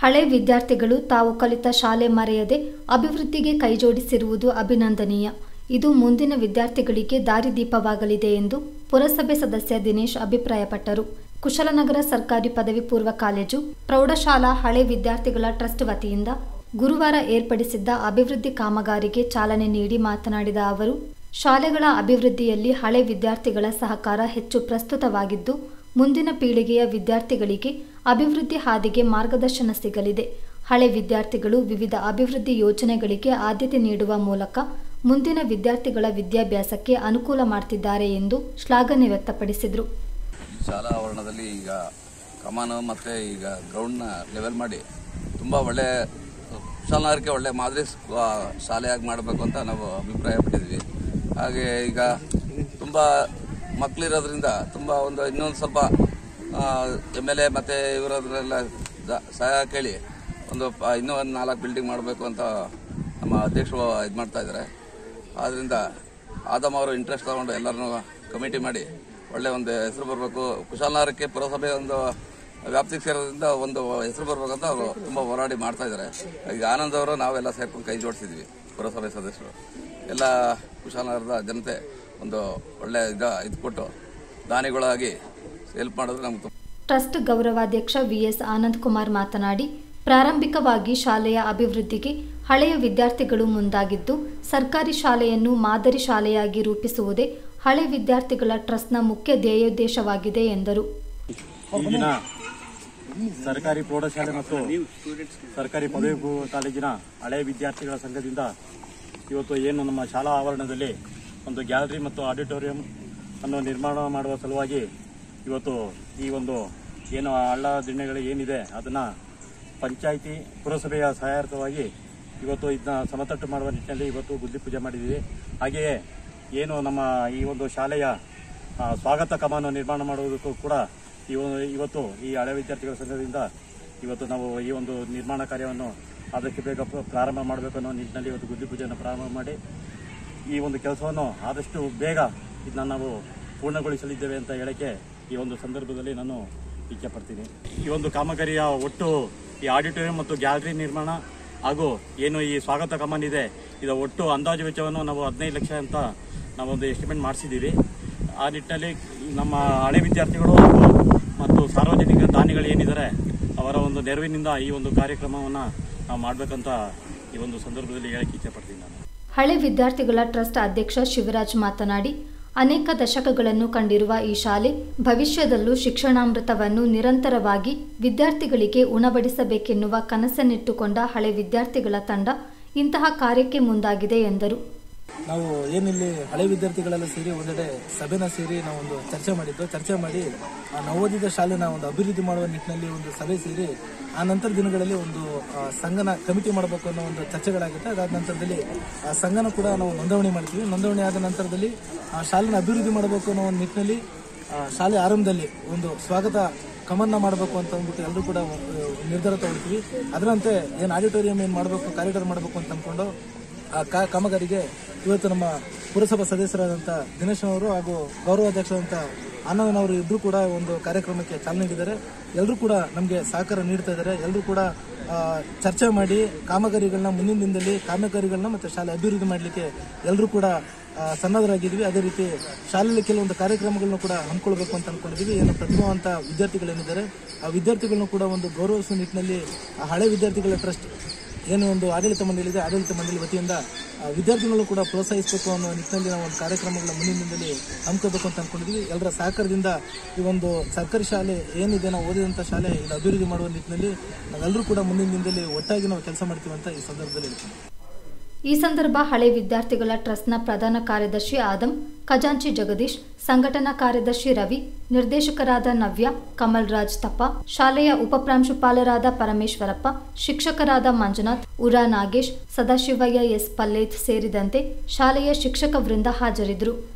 ಹಳೆ ವಿದ್ಯಾರ್ಥಿಗಳು ತಾವು ಕಲಿತ ಶಾಲೆ ಮರೆಯದೆ ಅಭಿವೃದ್ಧಿಗೆ ಕೈಜೋಡಿಸಿರುವುದು ಅಭಿನಂದನೀಯ ಇದು ಮುಂದಿನ ವಿದ್ಯಾರ್ಥಿಗಳಿಗೆ ದಾರಿದೀಪವಾಗಲಿದೆ ಎಂದು ಪುರಸಭೆ ಸದಸ್ಯ ದಿನೇಶ್ ಅಭಿಪ್ರಾಯಪಟ್ಟರು ಕುಶಲನಗರ ಸರ್ಕಾರಿ ಪದವಿ ಪೂರ್ವ ಕಾಲೇಜು ಪ್ರೌಢಶಾಲಾ ಹಳೆ ವಿದ್ಯಾರ್ಥಿಗಳ ಟ್ರಸ್ಟ್ ವತಿಯಿಂದ ಗುರುವಾರ ಏರ್ಪಡಿಸಿದ್ದ ಅಭಿವೃದ್ಧಿ ಕಾಮಗಾರಿಗೆ ಚಾಲನೆ ನೀಡಿ ಮಾತನಾಡಿದ ಅವರು ಶಾಲೆಗಳ ಅಭಿವೃದ್ಧಿಯಲ್ಲಿ ಹಳೆ ವಿದ್ಯಾರ್ಥಿಗಳ ಸಹಕಾರ ಹೆಚ್ಚು ಪ್ರಸ್ತುತವಾಗಿದ್ದು ಮುಂದಿನ ಪೀಳಿಗೆಯ ವಿದ್ಯಾರ್ಥಿಗಳಿಗೆ ಅಭಿವೃದ್ಧಿ ಹಾದಿಗೆ ಮಾರ್ಗದರ್ಶನ ಸಿಗಲಿದೆ ಹಳೆ ವಿದ್ಯಾರ್ಥಿಗಳು ವಿವಿಧ ಅಭಿವೃದ್ಧಿ ಯೋಜನೆಗಳಿಗೆ ಆದ್ಯತೆ ನೀಡುವ ಮೂಲಕ ಮುಂದಿನ ವಿದ್ಯಾರ್ಥಿಗಳ ವಿದ್ಯಾಭ್ಯಾಸಕ್ಕೆ ಅನುಕೂಲ ಮಾಡ್ತಿದ್ದಾರೆ ಎಂದು ಶ್ಲಾಘನೆ ವ್ಯಕ್ತಪಡಿಸಿದರು ಶಾಲಾ ಆವರಣದಲ್ಲಿ ಈಗ ಕಮಾನು ಮತ್ತು ಈಗ ಗ್ರೌಂಡ್ನ ಲೆವೆಲ್ ಮಾಡಿ ತುಂಬ ಒಳ್ಳೆ ಕುಶಾಲನಗರಕ್ಕೆ ಒಳ್ಳೆ ಮಾದರಿ ಸ್ಕೂ- ಆ, ಶಾಲೆಯಾಗಿ ಮಾಡಬೇಕು ಅಂತ ನಾವು ಅಭಿಪ್ರಾಯ ಪಟ್ಟಿದ್ವಿ ಹಾಗೆ ಈಗ ತುಂಬ ಮಕ್ಕಳಿರೋದ್ರಿಂದ ತುಂಬ ಒಂದು ಇನ್ನೊಂದು ಸ್ವಲ್ಪ ಎಮ್ ಎಲ್ ಎ ಮತ್ತು ಇವರದ್ರೆಲ್ಲ ಸಹಾಯ ಕೇಳಿ ಒಂದು ಪ- ಇನ್ನೂ ಒಂದು ನಾಲ್ಕು ಬಿಲ್ಡಿಂಗ್ ಮಾಡಬೇಕು ಅಂತ ನಮ್ಮ ಅಧ್ಯಕ್ಷರು ಇದು ಮಾಡ್ತಾ ಇದ್ದಾರೆ ಆದ್ದರಿಂದ ಆದಮ್ ಅವರು ಇಂಟ್ರೆಸ್ಟ್ ತಗೊಂಡು ಎಲ್ಲರನ್ನೂ ಕಮಿಟಿ ಮಾಡಿ ಒಳ್ಳೆ ಒಂದು ಹೆಸರು ಬರಬೇಕು ಕುಶಾಲನಗರಕ್ಕೆ ಪುರಸಭೆ ಒಂದು ವ್ಯಾಪ್ತಿಗೆ ಸೇರೋದ್ರಿಂದ ಒಂದು ಹೆಸರು ಬರ್ಬೇಕಂತ ಅವರು ತುಂಬ ಹೋರಾಡಿ ಮಾಡ್ತಾ ಇದ್ದಾರೆ ಈಗ ಆನಂದ್ ಅವರು ನಾವೆಲ್ಲ ಸೇರ್ಕೊಂಡು ಕೈ ಜೋಡಿಸಿದ್ವಿ ಪುರಸಭೆ ಸದಸ್ಯರು ಎಲ್ಲ ಕುಶಾಲನಗರದ ಜನತೆ ಒಂದು ಒಳ್ಳೆ ಇದ ಇದು ಕೊಟ್ಟು ದಾನಿಗಳಾಗಿ ಹೆಲ್ಪ್ ಮಾಡಿದ್ರೆ ನಮ್ಗೆ ತುಂಬ ಟ್ರಸ್ಟ್ ಗೌರವಾಧ್ಯಕ್ಷ ವಿಎಸ್ ಆನಂದ್ ಕುಮಾರ್ ಮಾತನಾಡಿ ಪ್ರಾರಂಭಿಕವಾಗಿ ಶಾಲೆಯ ಅಭಿವೃದ್ಧಿಗೆ ಹಳೆಯ ವಿದ್ಯಾರ್ಥಿಗಳು ಮುಂದಾಗಿದ್ದು ಸರ್ಕಾರಿ ಶಾಲೆಯನ್ನು ಮಾದರಿ ಶಾಲೆಯಾಗಿ ರೂಪಿಸುವುದೇ ಹಳೆ ವಿದ್ಯಾರ್ಥಿಗಳ ಟ್ರಸ್ಟ್ನ ಮುಖ್ಯ ಧ್ಯೇಯೋದ್ದೇಶವಾಗಿದೆ ಎಂದರು ಈಗಿನ ಸರ್ಕಾರಿ ಪ್ರೌಢಶಾಲೆ ಮತ್ತು ಸರ್ಕಾರಿ ಪದವಿ ಪೂರ್ವ ಕಾಲೇಜಿನ ಹಳೆಯ ವಿದ್ಯಾರ್ಥಿಗಳ ಸಂಘದಿಂದ ಇವತ್ತು ಏನು ನಮ್ಮ ಶಾಲಾ ಆವರಣದಲ್ಲಿ ಒಂದು ಗ್ಯಾಲರಿ ಮತ್ತು ಆಡಿಟೋರಿಯಂ ಅನ್ನು ನಿರ್ಮಾಣ ಮಾಡುವ ಸಲುವಾಗಿ ಇವತ್ತು ಈ ಒಂದು ಏನು ಹಳ್ಳ ದಿಣ್ಣೆಗಳು ಏನಿದೆ ಅದನ್ನು ಪಂಚಾಯಿತಿ ಪುರಸಭೆಯ ಸಹಾಯಾರ್ಥವಾಗಿ ಇವತ್ತು ಇದನ್ನ ಸಮತಟ್ಟು ಮಾಡುವ ನಿಟ್ಟಿನಲ್ಲಿ ಇವತ್ತು ಗುದ್ದಿ ಪೂಜೆ ಮಾಡಿದ್ದೀವಿ ಹಾಗೆಯೇ ಏನು ನಮ್ಮ ಈ ಒಂದು ಶಾಲೆಯ ಆ, ಸ್ವಾಗತ ಕಮಾನು ನಿರ್ಮಾಣ ಮಾಡುವುದಕ್ಕೂ ಕೂಡ ಇವ- ಇವತ್ತು ಈ ಹಳೆ ವಿದ್ಯಾರ್ಥಿಗಳ ಸಂಘದಿಂದ ಇವತ್ತು ನಾವು ಈ ಒಂದು ನಿರ್ಮಾಣ ಕಾರ್ಯವನ್ನು ಆದಷ್ಟು ಬೇಗ ಪ್ರ- ಪ್ರಾರಂಭ ಮಾಡಬೇಕು ಅನ್ನೋ ನಿಟ್ಟಿನಲ್ಲಿ ಇವತ್ತು ಗುದ್ದಿ ಪೂಜೆಯನ್ನು ಪ್ರಾರಂಭ ಮಾಡಿ ಈ ಒಂದು ಕೆಲಸವನ್ನು ಆದಷ್ಟು ಬೇಗ ಇದನ್ನ ನಾವು ಪೂರ್ಣಗೊಳಿಸಲಿದ್ದೇವೆ ಅಂತ ಹೇಳಕ್ಕೆ ಈ ಒಂದು ಸಂದರ್ಭದಲ್ಲಿ ನಾನು ಇಚ್ಛೆ ಪಡ್ತೀನಿ ಈ ಒಂದು ಕಾಮಗಾರಿಯ ಒಟ್ಟು ಈ ಆಡಿಟೋರಿಯಂ ಮತ್ತು ಗ್ಯಾಲರಿ ನಿರ್ಮಾಣ ಹಾಗೂ ಏನು ಈ ಸ್ವಾಗತ ಕಮಾನ್ ಇದೆ ಇದರ ಒಟ್ಟು ಅಂದಾಜು ವೆಚ್ಚವನ್ನು ನಾವು ಹದಿನೈದು ಲಕ್ಷ ಅಂತ ನಾವೊಂದು ಎಸ್ಟಿಮೇಟ್ ಮಾಡಿಸಿದ್ದೀವಿ ಆ ನಿಟ್ಟಿನಲ್ಲಿ ನಮ್ಮ ಹಳೆ ವಿದ್ಯಾರ್ಥಿಗಳು ಹಾಗೂ ಮತ್ತು ಸಾರ್ವಜನಿಕ ದಾನಿಗಳು ಏನಿದ್ದಾರೆ ಅವರ ಒಂದು ನೆರವಿನಿಂದ ಈ ಒಂದು ಕಾರ್ಯಕ್ರಮವನ್ನು ನಾವು ಮಾಡಬೇಕಂತ ಈ ಒಂದು ಸಂದರ್ಭದಲ್ಲಿ ಹೇಳಕ್ಕೆ ಇಚ್ಛೆ ಪಡ್ತೀನಿ ನಾನು ಹಳೆ ವಿದ್ಯಾರ್ಥಿಗಳ ಟ್ರಸ್ಟ್ ಅಧ್ಯಕ್ಷ ಶಿವರಾಜ್ ಮಾತನಾಡಿ ಅನೇಕ ದಶಕಗಳನ್ನು ಕಂಡಿರುವ ಈ ಶಾಲೆ ಭವಿಷ್ಯದಲ್ಲೂ ಶಿಕ್ಷಣಾಮೃತವನ್ನು ನಿರಂತರವಾಗಿ ವಿದ್ಯಾರ್ಥಿಗಳಿಗೆ ಉಣಬಡಿಸಬೇಕೆನ್ನುವ ಕನಸನ್ನಿಟ್ಟುಕೊಂಡ ಹಳೆ ವಿದ್ಯಾರ್ಥಿಗಳ ತಂಡ ಇಂತಹ ಕಾರ್ಯಕ್ಕೆ ಮುಂದಾಗಿದೆ ಎಂದರು ನಾವು ಏನಿಲ್ಲಿ ಹಳೆ ವಿದ್ಯಾರ್ಥಿಗಳೆಲ್ಲ ಸೇರಿ ಒಂದೆಡೆ ಸಭೆನ ಸೇರಿ ನಾವು ಒಂದು ಚರ್ಚೆ ಮಾಡಿದ್ದು ಚರ್ಚೆ ಮಾಡಿ ಆ ನವೋದಿತ ಶಾಲೆನ ಒಂದು ಅಭಿವೃದ್ಧಿ ಮಾಡುವ ನಿಟ್ಟಿನಲ್ಲಿ ಒಂದು ಸಭೆ ಸೇರಿ ಆ ನಂತರ ದಿನಗಳಲ್ಲಿ ಒಂದು ಆ, ಸಂಘನ ಕಮಿಟಿ ಮಾಡಬೇಕು ಅನ್ನೋ ಒಂದು ಚರ್ಚೆಗಳಾಗುತ್ತೆ ಅದಾದ ನಂತರದಲ್ಲಿ ಆ ಸಂಘನ ಕೂಡ ನಾವು ನೋಂದಣಿ ಮಾಡ್ತೀವಿ ನೋಂದಣಿ ಆದ ನಂತರದಲ್ಲಿ ಆ ಶಾಲೆನ ಅಭಿವೃದ್ಧಿ ಮಾಡಬೇಕು ಅನ್ನೋ ಒಂದು ನಿಟ್ಟಿನಲ್ಲಿ ಆ, ಶಾಲೆ ಆರಂಭದಲ್ಲಿ ಒಂದು ಸ್ವಾಗತ ಕಮನ್ನ ಮಾಡಬೇಕು ಅಂತ ಅಂದ್ಬಿಟ್ಟು ಎಲ್ಲರೂ ಕೂಡ ಒಂದು ನಿರ್ಧಾರ ತಗೊಳ್ತೀವಿ ಅದರಂತೆ ಏನು ಆಡಿಟೋರಿಯಂ ಏನು ಮಾಡಬೇಕು ಕಾರಿಡಾರ್ ಮಾಡಬೇಕು ಅಂತ ಅಂದ್ಕೊಂಡು ಆ ಕಾ- ಕಾಮಗಾರಿಗೆ ಇವತ್ತು ನಮ್ಮ ಪುರಸಭಾ ಸದಸ್ಯರಾದಂಥ ದಿನೇಶ್ ಅವರು ಹಾಗೂ ಗೌರವಾಧ್ಯಕ್ಷರಾದಂಥ ಆನಂದನವರು ಇಬ್ಬರು ಕೂಡ ಒಂದು ಕಾರ್ಯಕ್ರಮಕ್ಕೆ ಚಾಲನೆ ನೀಡಿದ್ದಾರೆ ಎಲ್ಲರೂ ಕೂಡ ನಮಗೆ ಸಹಕಾರ ನೀಡ್ತಾ ಇದ್ದಾರೆ ಎಲ್ಲರೂ ಕೂಡ ಆ, ಚರ್ಚೆ ಮಾಡಿ ಕಾಮಗಾರಿಗಳನ್ನ ಮುಂದಿನ ದಿನದಲ್ಲಿ ಕಾಮಗಾರಿಗಳನ್ನ ಮತ್ತು ಶಾಲೆ ಅಭಿವೃದ್ಧಿ ಮಾಡಲಿಕ್ಕೆ ಎಲ್ಲರೂ ಕೂಡ ಆ, ಸನ್ನದ್ಧರಾಗಿದ್ವಿ ಅದೇ ರೀತಿ ಶಾಲೆಯಲ್ಲಿ ಕೆಲವೊಂದು ಕಾರ್ಯಕ್ರಮಗಳನ್ನು ಕೂಡ ಹಮ್ಮಿಕೊಳ್ಬೇಕು ಅಂತ ಅನ್ಕೊಂಡಿದ್ವಿ ಏನು ಪ್ರತಿಭಾವಂತ ವಿದ್ಯಾರ್ಥಿಗಳೇನಿದ್ದಾರೆ ಆ ವಿದ್ಯಾರ್ಥಿಗಳನ್ನು ಕೂಡ ಒಂದು ಗೌರವಿಸುವ ನಿಟ್ಟಿನಲ್ಲಿ ಆ ಹಳೆ ವಿದ್ಯಾರ್ಥಿಗಳ ಟ್ರಸ್ಟ್ ಏನು ಒಂದು ಆಡಳಿತ ಮಂಡಳಿ ಇದೆ ಆಡಳಿತ ಮಂಡಳಿ ವತಿಯಿಂದ ಆ, ವಿದ್ಯಾರ್ಥಿಗಳು ಕೂಡ ಪ್ರೋತ್ಸಾಹಿಸಬೇಕು ಅನ್ನೋ ನಿಟ್ಟಿನಲ್ಲಿ ನಾವು ಒಂದು ಕಾರ್ಯಕ್ರಮಗಳ ಮುಂದಿನ ದಿನದಲ್ಲಿ ಹಮ್ಮಿಕೋಬೇಕು ಅಂತ ಅನ್ಕೊಂಡಿದ್ವಿ ಎಲ್ಲರ ಸಹಕಾರದಿಂದ ಈ ಒಂದು ಸರ್ಕಾರಿ ಶಾಲೆ ಏನಿದೆ ನಾವು ಓದಿದಂಥ ಶಾಲೆ ಇದು ಅಭಿವೃದ್ಧಿ ಮಾಡುವ ನಿಟ್ಟಿನಲ್ಲಿ ನಾವೆಲ್ಲರೂ ಕೂಡ ಮುಂದಿನ ದಿನದಲ್ಲಿ ಒಟ್ಟಾಗಿ ನಾವು ಕೆಲಸ ಮಾಡ್ತೀವಿ ಅಂತ ಈ ಸಂದರ್ಭದಲ್ಲಿ ಹೇಳ್ತೀನಿ ಈ ಸಂದರ್ಭ ಹಳೆ ವಿದ್ಯಾರ್ಥಿಗಳ ಟ್ರಸ್ಟ್ನ ಪ್ರಧಾನ ಕಾರ್ಯದರ್ಶಿ ಆದಂ ಖಜಾಂಚಿ ಜಗದೀಶ್ ಸಂಘಟನಾ ಕಾರ್ಯದರ್ಶಿ ರವಿ ನಿರ್ದೇಶಕರಾದ ನವ್ಯ ಕಮಲ್ ರಾಜ್ ತಪ್ಪ ಶಾಲೆಯ ಉಪಪ್ರಾಂಶುಪಾಲರಾದ ಪರಮೇಶ್ವರಪ್ಪ ಶಿಕ್ಷಕರಾದ ಮಂಜುನಾಥ್ ಉರಾ ನಾಗೇಶ್ ಸದಾಶಿವಯ್ಯ ಎಸ್ ಪಲ್ಲೇತ್ ಸೇರಿದಂತೆ ಶಾಲೆಯ ಶಿಕ್ಷಕ ವೃಂದ ಹಾಜರಿದ್ದರು